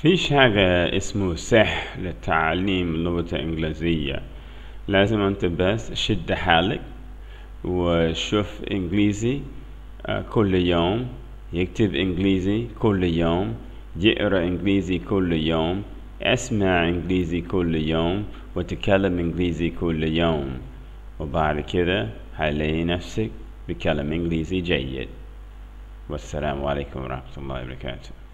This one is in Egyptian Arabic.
فيش حاجة اسمه سحر لتعليم اللغة الإنجليزية لازم أنت بس شد حالك وشوف إنجليزي آه، كل يوم يكتب إنجليزي كل يوم يقرأ إنجليزي كل يوم اسمع إنجليزي كل يوم وتكلم إنجليزي كل يوم وبعد كده هلاقي نفسك بكلام إنجليزي جيد والسلام عليكم ورحمة الله وبركاته